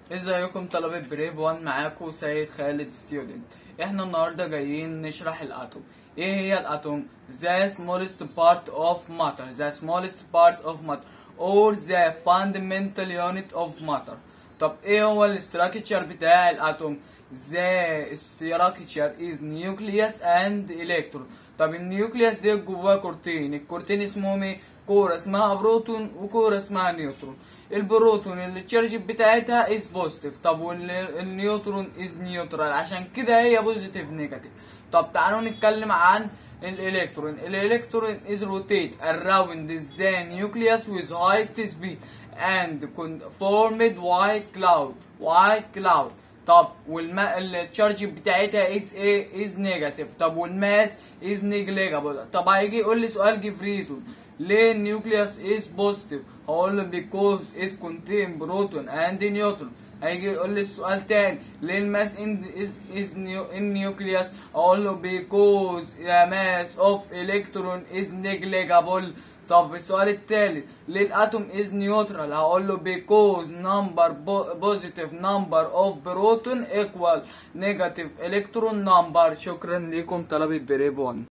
ازيكم طلبة بريف 1 معاكم سيد خالد ستودنت احنا النهاردة جايين نشرح الاتوم ايه هي الاتوم the smallest part of matter the smallest part of matter or the fundamental unit of matter طب ايه هو الاستراكشر بتاع الاتوم the structure is nucleus and electron طب النيوكليوس دي جواه كورتين الكورتين اسمهم ايه كورة اسمها بروتون وكورة اسمها نيوترون البروتون اللي التشارج بتاعتها از بوزيتيف طب والنيوترون از نيوترال عشان كده هي بوزيتيف نيجاتيف طب تعالوا نتكلم عن الالكترون الالكترون is rotate around the nucleus with highest speed and formed white cloud white cloud طب والماء التشارج بتاعتها از ايه از نيجاتيف طب والماس از نيجليجابل طب هيجي يقول لي سؤال جيف ريزون ليه النيوكليوس از بوزيتيف هقول له بيكوز ات كونتين بروتون اند نيوترون هيجي يقول لي السؤال تاني ليه الماس ان از از ان نيوكليوس اقول له بيكوز ذا ماس اوف الكترون از نيجليجابل طب السؤال التالت ليه الاتوم از نيوترال هقول له because number positive number of proton equal negative electron number شكرا لكم طلبة بريف 1